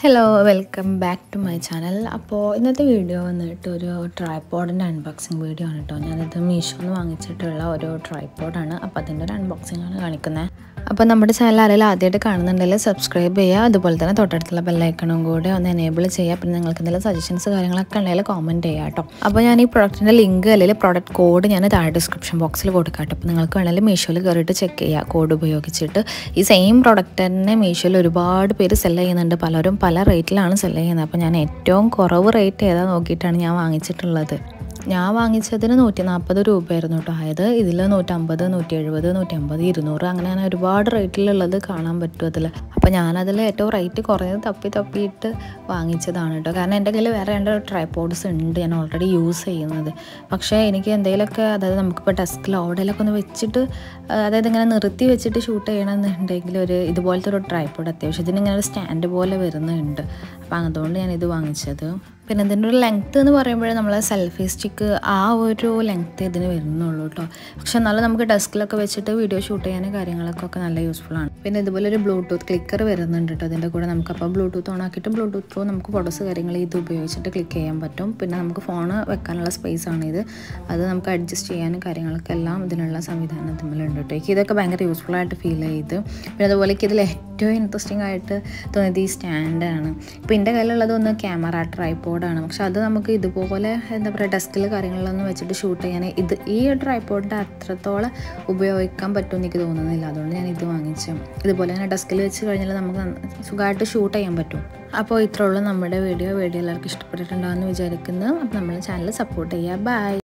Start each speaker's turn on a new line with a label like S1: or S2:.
S1: hello welcome back to my channel അപ്പോൾ ഇന്നത്തെ video വന്നിട്ട് ഒരു ട്രൈപ്പോഡിൻ്റെ അൺബോക്സിങ് വീഡിയോ ആണ് കേട്ടോ ഞാനിത് മീഷോന്ന് വാങ്ങിച്ചിട്ടുള്ള ഒരു ട്രൈപ്പോഡാണ് അപ്പോൾ അതിൻ്റെ ഒരു അൺബോക്സിംഗ് ആണ് കാണിക്കുന്നത് അപ്പോൾ നമ്മുടെ ചാനൽ ആരെങ്കിലും ആദ്യമായിട്ട് കാണുന്നുണ്ടെങ്കിൽ സബ്സ്ക്രൈബ് ചെയ്യുക അതുപോലെ തന്നെ തൊട്ടടുത്തുള്ള ബെല്ലൈക്കണും കൂടെ ഒന്ന് എനേബിൾ ചെയ്യുക പിന്നെ നിങ്ങൾക്ക് എന്തെങ്കിലും സജഷൻസ് കാര്യങ്ങളൊക്കെ ഉണ്ടെങ്കിൽ കോമൻറ്റ് ചെയ്യുക കേട്ടോ അപ്പോൾ ഞാൻ ഈ പ്രൊഡക്റ്റിൻ്റെ ലിങ്ക് അല്ലെങ്കിൽ പ്രോഡക്റ്റ് കോഡ് ഞാൻ താഴെ ഡിസ്ക്രിപ്ഷൻ ബോക്സിൽ കൊടുക്കാം കേട്ടോ അപ്പോൾ നിങ്ങൾക്ക് വേണമെങ്കിൽ മീഷോയിൽ കയറിയിട്ട് ചെക്ക് ചെയ്യുക കോഡ് ഉപയോഗിച്ചിട്ട് ഈ സെയിം പ്രോഡക്റ്റ് തന്നെ മീഷോയിൽ ഒരുപാട് പേര് സെല് ചെയ്യുന്നുണ്ട് പലരും പല റേറ്റിലാണ് സെല് ചെയ്യുന്നത് അപ്പോൾ ഞാൻ ഏറ്റവും കുറവ് റേറ്റ് ഏതാ നോക്കിയിട്ടാണ് ഞാൻ വാങ്ങിച്ചിട്ടുള്ളത് ഞാൻ വാങ്ങിച്ചതിന് നൂറ്റി നാൽപ്പത് രൂപയായിരുന്നു കേട്ടോ ആയത് ഇതിൽ നൂറ്റമ്പത് നൂറ്റി എഴുപത് നൂറ്റി അമ്പത് ഇരുന്നൂറ് അങ്ങനെ അങ്ങനെ ഒരുപാട് റേറ്റിലുള്ളത് കാണാൻ പറ്റും അതിൽ അപ്പോൾ ഞാനതിൽ ഏറ്റവും റേറ്റ് കുറഞ്ഞത് തപ്പി തപ്പിയിട്ട് വാങ്ങിച്ചതാണ് കേട്ടോ കാരണം എൻ്റെ കയ്യിൽ വേറെ രണ്ട് ട്രൈപോഡ്സ് ഉണ്ട് ഞാൻ ഓൾറെഡി യൂസ് ചെയ്യുന്നത് പക്ഷേ എനിക്ക് എന്തെങ്കിലുമൊക്കെ അതായത് നമുക്കിപ്പോൾ ഡെസ്കിലോ എവിടെയെങ്കിലൊക്കെ ഒന്ന് വെച്ചിട്ട് അതായത് ഇങ്ങനെ നിർത്തി വെച്ചിട്ട് ഷൂട്ട് ചെയ്യണമെന്നുണ്ടെങ്കിൽ ഒരു ഇതുപോലത്തെ ഒരു ട്രൈപോഡ് അത്യാവശ്യം ഇതിന് ഇങ്ങനെ ഒരു സ്റ്റാൻഡ് പോലെ വരുന്നുണ്ട് അപ്പോൾ അതുകൊണ്ട് ഞാൻ ഇത് വാങ്ങിച്ചത് പിന്നെ ഇതിൻ്റെ ഒരു ലെങ്ത്ത് എന്ന് പറയുമ്പോൾ നമ്മൾ സെൽഫി സ്റ്റിക്ക് ആ ഒരു ലെങ്ത്ത് ഇതിന് വരുന്നുള്ളൂ കേട്ടോ പക്ഷെ എന്നാലും നമുക്ക് ഡെസ്കിലൊക്കെ വെച്ചിട്ട് വീഡിയോ ഷൂട്ട് ചെയ്യാൻ കാര്യങ്ങളൊക്കെ ഒക്കെ നല്ല യൂസ്ഫുൾ ആണ് പിന്നെ ഇതുപോലെ ഒരു ബ്ലൂടൂത്ത് ക്ലിക്കർ വരുന്നുണ്ട് കേട്ടോ അതിൻ്റെ കൂടെ നമുക്ക് അപ്പോൾ ബ്ലൂടൂത്ത് ഓൺ ആക്കിയിട്ട് ബ്ലൂടൂത്ത് ത്രൂ നമുക്ക് ഫോട്ടോസ് കാര്യങ്ങൾ ഇത് ഉപയോഗിച്ചിട്ട് ക്ലിക്ക് ചെയ്യാൻ പറ്റും പിന്നെ നമുക്ക് ഫോൺ വെക്കാനുള്ള സ്പേസ് ആണ് ഇത് അത് നമുക്ക് അഡ്ജസ്റ്റ് ചെയ്യാനും കാര്യങ്ങളൊക്കെ എല്ലാം ഇതിനുള്ള സംവിധാനം തമ്മിലുണ്ട് കേട്ടോ എനിക്ക് ഇതൊക്കെ ഭയങ്കര യൂസ്ഫുൾ ആയിട്ട് ഫീൽ ചെയ്ത് പിന്നെ അതുപോലെ എനിക്ക് ഇതിൽ ഏറ്റവും ഇൻട്രസ്റ്റിംഗ് ആയിട്ട് തോന്നിയത് ഈ സ്റ്റാൻഡാണ് ഇപ്പോൾ എൻ്റെ കയ്യിലുള്ളത് ഒന്ന് ക്യാമറ ട്രൈപ്പോഡാണ് പക്ഷെ അത് നമുക്ക് ഇതുപോലെ എന്താ പറയുക ഡെസ്കിൽ കാര്യങ്ങളിലൊന്നും വെച്ചിട്ട് ഷൂട്ട് ചെയ്യാൻ ഇത് ഈ ട്രൈപ്പോഡിൻ്റെ അത്രത്തോളം ഉപയോഗിക്കാൻ പറ്റുമെന്ന് എനിക്ക് തോന്നുന്നില്ല അതുകൊണ്ട് ഞാൻ ഇത് വാങ്ങിച്ചു ഇതുപോലെ തന്നെ ഡെസ്കിൽ വെച്ച് കഴിഞ്ഞാൽ നമുക്ക് സുഖമായിട്ട് ഷൂട്ട് ചെയ്യാൻ പറ്റും അപ്പോൾ ഇത്രയുള്ളൂ നമ്മുടെ വീഡിയോ വീഡിയോ എല്ലാവർക്കും ഇഷ്ടപ്പെട്ടിട്ടുണ്ടാകുമെന്ന് വിചാരിക്കുന്നു അപ്പോൾ നമ്മൾ ചാനൽ സപ്പോർട്ട് ചെയ്യുക ബൈ